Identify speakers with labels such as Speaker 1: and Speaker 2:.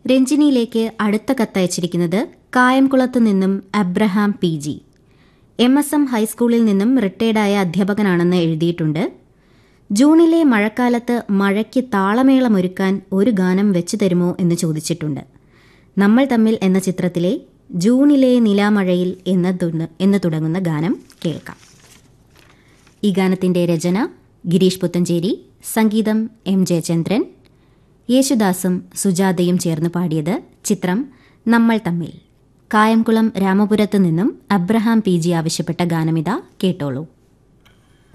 Speaker 1: രഞ്ജിനിയിലേക്ക് അടുത്ത കത്തയച്ചിരിക്കുന്നത് കായംകുളത്ത് നിന്നും Abraham P G M S M ഹൈസ്കൂളിൽ നിന്നും റിട്ടയർഡായ അധ്യാപകനാണെന്ന് എഴുതിയിട്ടുണ്ട് ജൂണിലെ മഴക്കാലത്ത് മഴയ്ക്ക് താളമേളമൊരുക്കാൻ ഒരു ഗാനം വെച്ചു തരുമോ എന്ന് ചോദിച്ചിട്ടുണ്ട് നമ്മൾ തമ്മിൽ എന്ന ചിത്രത്തിലെ ജൂണിലെ നിലാമഴയിൽ എന്ന് തുടങ്ങുന്ന ഗാനം കേൾക്കാം ഈ ഗാനത്തിന്റെ രചന ഗിരീഷ് പുത്തഞ്ചേരി സംഗീതം എം ജയചന്ദ്രൻ യേശുദാസും സുജാതയും ചേർന്ന് പാടിയത് ചിത്രം നമ്മൾ തമ്മിൽ കായംകുളം രാമപുരത്ത് നിന്നും അബ്രഹാം പി ജി ആവശ്യപ്പെട്ട ഗാനമിത കേട്ടോളൂ